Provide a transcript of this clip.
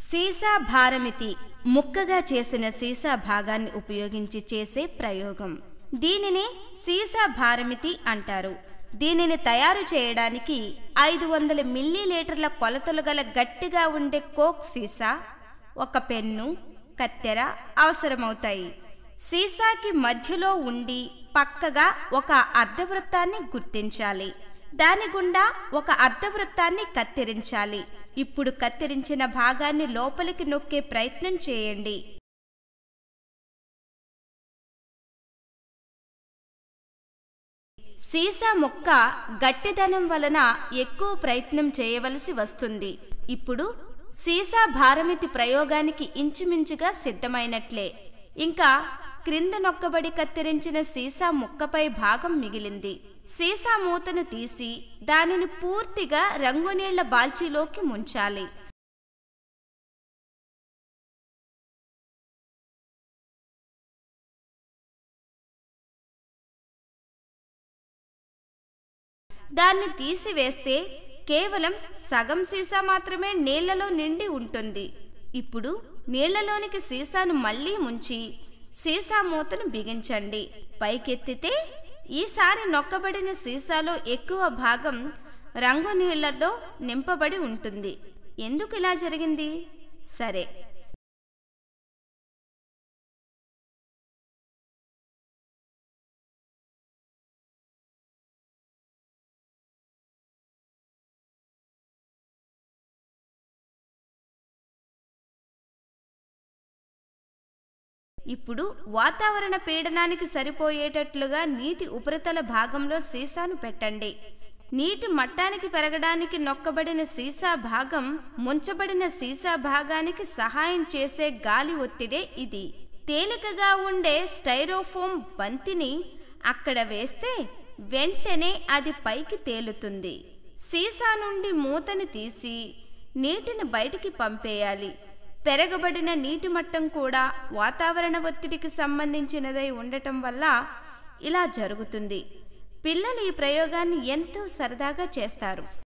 సీసా భారమితి ముక్కగా చేసిన సీసా భాగాన్ని ఉపయోగించి చేసే ప్రయోగం దీనిని సీసా భారమితి అంటారు దీనిని తయారు చేయడానికి ఐదు వందల మిల్లీలీటర్ల కొలతలు గల గట్టిగా ఉండే కోక్ సీసా ఒక పెన్ను కత్తెర అవసరమవుతాయి సీసాకి మధ్యలో ఉండి పక్కగా ఒక అర్ధవృత్తాన్ని గుర్తించాలి దాని గుండా ఒక అర్ధవృత్తాన్ని కత్తిరించాలి ఇప్పుడు కత్తిరించిన భాగాన్ని లోపలికి నొక్కే ప్రయత్నం చేయండి సీసా ముక్క గట్టిదనం వలన ఎక్కువ ప్రయత్నం చేయవలసి వస్తుంది ఇప్పుడు సీసా భారమితి ప్రయోగానికి ఇంచుమించుగా సిద్ధమైనట్లే ఇంకా క్రింద నొక్కబడి కత్తిరించిన సీసా ముక్కపై భాగం మిగిలింది సీసా మూతను తీసి దానిని పూర్తిగా రంగునీళ్ల బాల్చీలోకి ముంచాలి దాన్ని తీసివేస్తే కేవలం సగం సీసా మాత్రమే నీళ్లలో నిండి ఉంటుంది ఇప్పుడు నీళ్లలోనికి సీసాను మళ్ళీ ముంచి సీసా మూతను బిగించండి పైకెత్తితే ఈసారి నొక్కబడిన సీసాలో ఎక్కువ భాగం రంగు నీళ్లతో నింపబడి ఉంటుంది ఎందుకు ఇలా జరిగింది సరే ఇప్పుడు వాతావరణ పీడనానికి సరిపోయేటట్లుగా నీటి ఉపరితల భాగంలో సీసాను పెట్టండి నీటి మట్టానికి పెరగడానికి నొక్కబడిన సీసా భాగం ముంచబడిన సీసా భాగానికి సహాయం చేసే గాలి ఒత్తిడే ఇది తేలికగా ఉండే స్టైరోఫోమ్ బంతిని అక్కడ వేస్తే వెంటనే అది పైకి తేలుతుంది సీసా నుండి మూతని తీసి నీటిని బయటికి పంపేయాలి పెరగబడిన నీటి మట్టం కూడా వాతావరణ ఒత్తిడికి సంబంధించినదై ఉండటం వల్ల ఇలా జరుగుతుంది పిల్లలు ఈ ప్రయోగాన్ని ఎంతో సరదాగా చేస్తారు